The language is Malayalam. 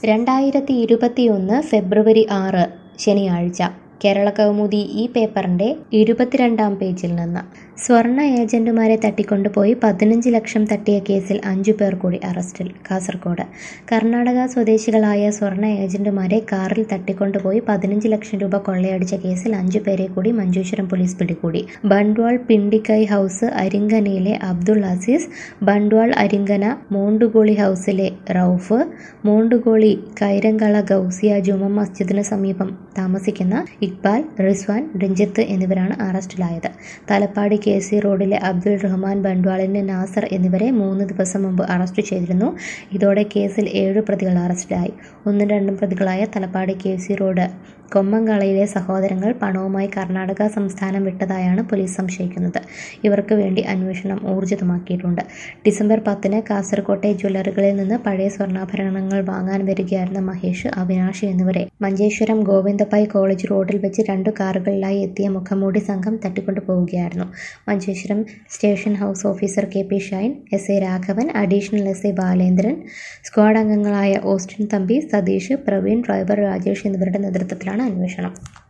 രണ്ടായിരത്തി ഇരുപത്തിയൊന്ന് ഫെബ്രുവരി ആറ് ശനിയാഴ്ച കേരള കൗമുദി ഈ പേപ്പറിന്റെ ഇരുപത്തിരണ്ടാം പേജിൽ നിന്ന് സ്വർണ്ണ ഏജന്റുമാരെ തട്ടിക്കൊണ്ടുപോയി പതിനഞ്ച് ലക്ഷം തട്ടിയ കേസിൽ അഞ്ചു പേർ കൂടി അറസ്റ്റിൽ കാസർഗോഡ് കർണാടക സ്വദേശികളായ സ്വർണ്ണ ഏജന്റുമാരെ കാറിൽ തട്ടിക്കൊണ്ടുപോയി പതിനഞ്ച് ലക്ഷം രൂപ കൊള്ളയടിച്ച കേസിൽ അഞ്ചു പേരെ കൂടി മഞ്ചേശ്വരം പോലീസ് പിടികൂടി ബണ്ട്വാൾ പിണ്ടിക്കൈ ഹൗസ് അരിങ്കനയിലെ അബ്ദുൾ അസീസ് ബണ്ട്വാൾ അരിങ്കന മോണ്ടുഗോളി ഹൗസിലെ റൌഫ് മോണ്ടുഗോളി കൈരങ്കള ഗൗസിയ ജുമ മസ്ജിദിന് സമീപം താമസിക്കുന്ന ഇക്ബാൽ റിസ്വാൻ രഞ്ജിത്ത് എന്നിവരാണ് അറസ്റ്റിലായത് തലപ്പാടി കെ സി റോഡിലെ അബ്ദുൾ റഹ്മാൻ ബണ്ട്വാളിന്റെ നാസർ എന്നിവരെ മൂന്ന് ദിവസം മുമ്പ് അറസ്റ്റ് ചെയ്തിരുന്നു ഇതോടെ കേസിൽ ഏഴ് പ്രതികൾ അറസ്റ്റിലായി ഒന്നും രണ്ടും പ്രതികളായ തലപ്പാടി കെ സി റോഡ് കൊമ്മങ്കളയിലെ സഹോദരങ്ങൾ പണവുമായി കർണാടക സംസ്ഥാനം വിട്ടതായാണ് പോലീസ് സംശയിക്കുന്നത് ഇവർക്ക് വേണ്ടി അന്വേഷണം ഊർജിതമാക്കിയിട്ടുണ്ട് ഡിസംബർ പത്തിന് കാസർകോട്ടെ ജ്വല്ലറികളിൽ നിന്ന് പഴയ സ്വർണ്ണാഭരണങ്ങൾ വാങ്ങാൻ വരികയായിരുന്ന മഹേഷ് അവിനാഷ് എന്നിവരെ മഞ്ചേശ്വരം ഗോവിന്ദപ്പായി കോളേജ് റോഡിൽ വെച്ച് രണ്ടു കാറുകളിലായി എത്തിയ മുഖംമൂടി സംഘം തട്ടിക്കൊണ്ടു പോവുകയായിരുന്നു Manjeshwaram station house officer K P Shine S A Raghavan additional S A Balendran squad അംഗങ്ങളായ ഓസ്റ്റിൻ തമ്പി സതീഷ് പ്രവീൺ ഡ്രൈവർ രാജേഷ് എന്നിവരുടെ നേതൃത്വത്തിലാണ് അന്വേഷണം